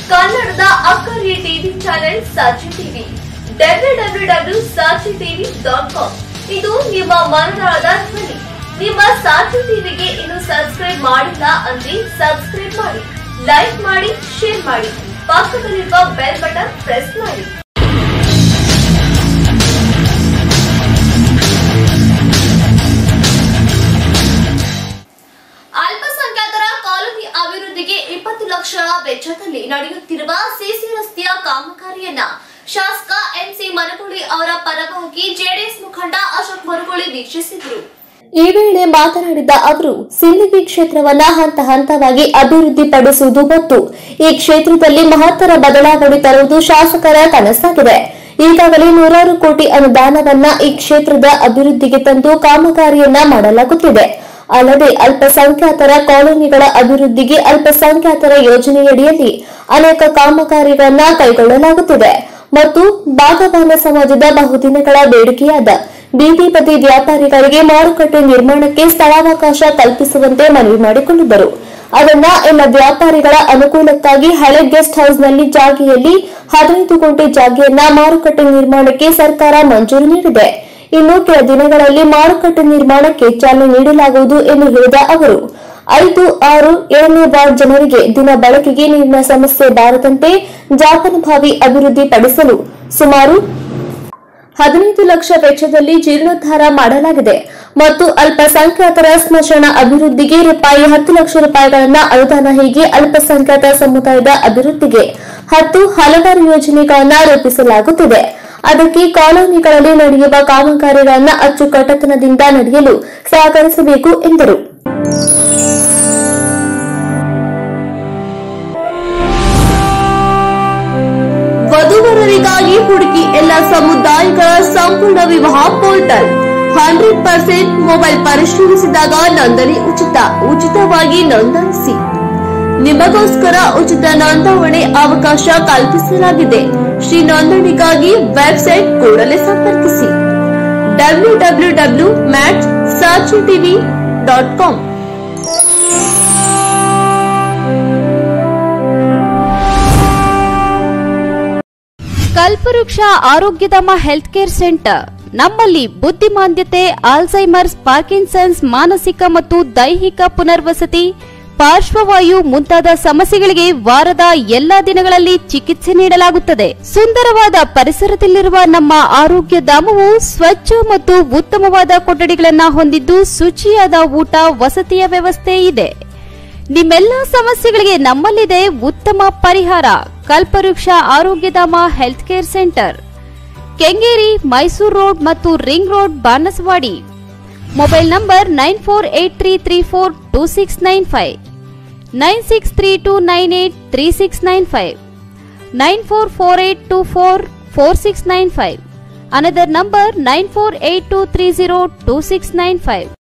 ಕನ್ನಡದ ಅಕ್ಕರಿಯ TV channel Sakshi TV W W W Sakshi TV dot com ಇದು ನಿಮ್ಮ ಮನದಾಳದ ಧ್ವನಿ ನಿಮ್ಮ ಸಾಕ್ಷಿ ಟಿವಿಗೆ ಇನ್ನು ಸಬ್ಸ್ಕ್ರೈಬ್ ಮಾಡಿಲ್ಲ ಅಂದ್ರೆ ಸಬ್ಸ್ಕ್ರೈಬ್ ಮಾಡಿ ಲೈಕ್ ಮಾಡಿ ಶೇರ್ ಮಾಡಿ ಪಕ್ಕದಲ್ಲಿರುವ ಬೆಲ್ ಬಟನ್ ಪ್ರೆಸ್ ಮಾಡಿ ಅಲ್ಪಸಂಖ್ಯಾತರ ಕಾಲೋನಿ ಅಭಿವೃದ್ಧಿಗೆ ಇಪ್ಪತ್ತು ಲಕ್ಷ ವೆಚ್ಚದಲ್ಲಿ ನಡೆಯುತ್ತಿರುವ ಸಿಸಿ ರಸ್ತೆಯ ಕಾಮಗಾರಿಯನ್ನ ಶಾಸಕ ಎಂಸಿ ಮನಗುಳಿ ಅವರ ಪರವಾಗಿ ಜೆಡಿಎಸ್ ಮುಖಂಡ ಅಶೋಕ್ ಮನಗುಳಿ ವೀಕ್ಷಿಸಿದರು ಈ ವೇಳೆ ಮಾತನಾಡಿದ ಅವರು ಸಿಂದಗಿ ಕ್ಷೇತ್ರವನ್ನ ಹಂತ ಹಂತವಾಗಿ ಅಭಿವೃದ್ಧಿ ಪಡಿಸುವುದು ಮತ್ತು ಈ ಕ್ಷೇತ್ರದಲ್ಲಿ ಮಹತ್ತರ ಬದಲಾವಣೆ ತರುವುದು ಶಾಸಕರ ಕನಸಾಗಿದೆ ಈಗಾಗಲೇ ನೂರಾರು ಕೋಟಿ ಅನುದಾನವನ್ನ ಈ ಕ್ಷೇತ್ರದ ಅಭಿವೃದ್ಧಿಗೆ ತಂದು ಕಾಮಗಾರಿಯನ್ನ ಮಾಡಲಾಗುತ್ತಿದೆ ಅಲ್ಲದೆ ಅಲ್ಪಸಂಖ್ಯಾತರ ಕಾಲೋನಿಗಳ ಅಭಿವೃದ್ಧಿಗೆ ಅಲ್ಪಸಂಖ್ಯಾತರ ಯೋಜನೆಯಡಿಯಲ್ಲಿ ಅನೇಕ ಕಾಮಗಾರಿಗಳನ್ನ ಕೈಗೊಳ್ಳಲಾಗುತ್ತಿದೆ ಮತ್ತು ಭಾಗವಾನ ಸಮಾಜದ ಬಹುದಿನಗಳ ಬೇಡಿಕೆಯಾದ ಬೀದಿ ಬದಿ ವ್ಯಾಪಾರಿಗಳಿಗೆ ಮಾರುಕಟ್ಟೆ ನಿರ್ಮಾಣಕ್ಕೆ ಸ್ಥಳಾವಕಾಶ ಕಲ್ಪಿಸುವಂತೆ ಮನವಿ ಮಾಡಿಕೊಂಡಿದ್ದರು ಅದನ್ನ ಎಲ್ಲ ವ್ಯಾಪಾರಿಗಳ ಅನುಕೂಲಕ್ಕಾಗಿ ಹಳೆ ಗೆಸ್ಟ್ ಹೌಸ್ನಲ್ಲಿ ಜಾಗೆಯಲ್ಲಿ ಹದಿನೈದು ಗುಂಟೆ ಜಾಗೆಯನ್ನ ಮಾರುಕಟ್ಟೆ ನಿರ್ಮಾಣಕ್ಕೆ ಸರ್ಕಾರ ಮಂಜೂರು ನೀಡಿದೆ ಇನ್ನು ಕೆಲ ದಿನಗಳಲ್ಲಿ ಮಾರುಕಟ್ಟೆ ನಿರ್ಮಾಣಕ್ಕೆ ಚಾಲನೆ ನೀಡಲಾಗುವುದು ಎಂದು ಹೇಳಿದ ಅವರು ಐದು ಆರು ಏಳನೇ ವಾರ್ಡ್ ಜನರಿಗೆ ದಿನ ಬಳಕೆಗೆ ನೀರಿನ ಸಮಸ್ಯೆ ಬಾರದಂತೆ ಜಾಪನಭಾವಿ ಅಭಿವೃದ್ಧಿ ಪಡಿಸಲು ಸುಮಾರು ಹದಿನೈದು ಲಕ್ಷ ವೆಚ್ಚದಲ್ಲಿ ಜೀರ್ಣೋದ್ಧಾರ ಮಾಡಲಾಗಿದೆ ಮತ್ತು ಅಲ್ಪಸಂಖ್ಯಾತರ ಸ್ಮಶಾನ ಅಭಿವೃದ್ಧಿಗೆ ರೂಪಾಯಿ ಹತ್ತು ಲಕ್ಷ ರೂಪಾಯಿಗಳನ್ನ ಅನುದಾನ ಹೀಗೆ ಅಲ್ಪಸಂಖ್ಯಾತ ಸಮುದಾಯದ ಅಭಿವೃದ್ಧಿಗೆ ಹತ್ತು ಹಲವಾರು ಯೋಜನೆಗಳನ್ನ ರೂಪಿಸಲಾಗುತ್ತಿದೆ ಅದಕ್ಕೆ ಕಾಲೋನಿಗಳಲ್ಲಿ ನಡೆಯುವ ಕಾಮಗಾರಿಗಳನ್ನ ಅಚ್ಚುಕಟ್ಟತನದಿಂದ ನಡೆಯಲು ಸಹಕರಿಸಬೇಕು ಎಂದರು ವಧುವರರಿಗಾಗಿ ಹುಡುಕಿ ಎಲ್ಲ ಸಮುದಾಯಗಳ ಸಂಪೂರ್ಣ ವಿವಾಹ ಪೋರ್ಟಲ್ ಹಂಡ್ರೆಡ್ ಪರ್ಸೆಂಟ್ ಮೊಬೈಲ್ ಪರಿಶೀಲಿಸಿದಾಗ ನೋಂದಣಿ ಉಚಿತ ಉಚಿತವಾಗಿ ನೋಂದಾಯಿಸಿ ನಿಮಗೋಸ್ಕರ ಉಚಿತ ನೋಂದಾವಣೆ ಅವಕಾಶ ಕಲ್ಪಿಸಲಾಗಿದೆ ಶ್ರೀ ನೋಂದಣಿಗಾಗಿ ವೆಬ್ಸೈಟ್ ಕೂಡಲೇ ಸಂಪರ್ಕಿಸಿ W W W mat Sachi TV dot com Kalpavriksha Arogyadhama health care centre ನಮ್ಮಲ್ಲಿ ಬುದ್ಧಿಮಾಂದ್ಯತೆ ಆಲ್ಝೈಮರ್ಸ್ ಪಾರ್ಕಿನ್ಸನ್ಸ್ ಮಾನಸಿಕ ಮತ್ತು ದೈಹಿಕ ಪುನರ್ವಸತಿ ಪಾರ್ಶ್ವವಾಯು ಮುಂತಾದ ಸಮಸ್ಯೆಗಳಿಗೆ ವಾರದ ಎಲ್ಲಾ ದಿನಗಳಲ್ಲಿ ಚಿಕಿತ್ಸೆ ನೀಡಲಾಗುತ್ತದೆ ಸುಂದರವಾದ ಪರಿಸರದಲ್ಲಿರುವ ನಮ್ಮ ಆರೋಗ್ಯ ಧಾಮವು ಸ್ವಚ್ಛ ಮತ್ತು ಉತ್ತಮವಾದ ಕೊಠಡಿಗಳನ್ನ ಹೊಂದಿದ್ದು ಶುಚಿಯಾದ ಊಟ ವಸತಿಯ ವ್ಯವಸ್ಥೆ ಇದೆ ನಿಮ್ಮೆಲ್ಲ ಸಮಸ್ಯೆಗಳಿಗೆ ನಮ್ಮಲ್ಲಿದೆ ಉತ್ತಮ ಪರಿಹಾರ Kalpavriksha Arogyadhama health care centre Kengeri Mysore road ಮತ್ತು ring road Banaswadi mobile number nine four eight three three four two six nine five nine six three two nine eight three six nine five nine four four eight two four four six nine five another number nine four eight two three zero two six nine five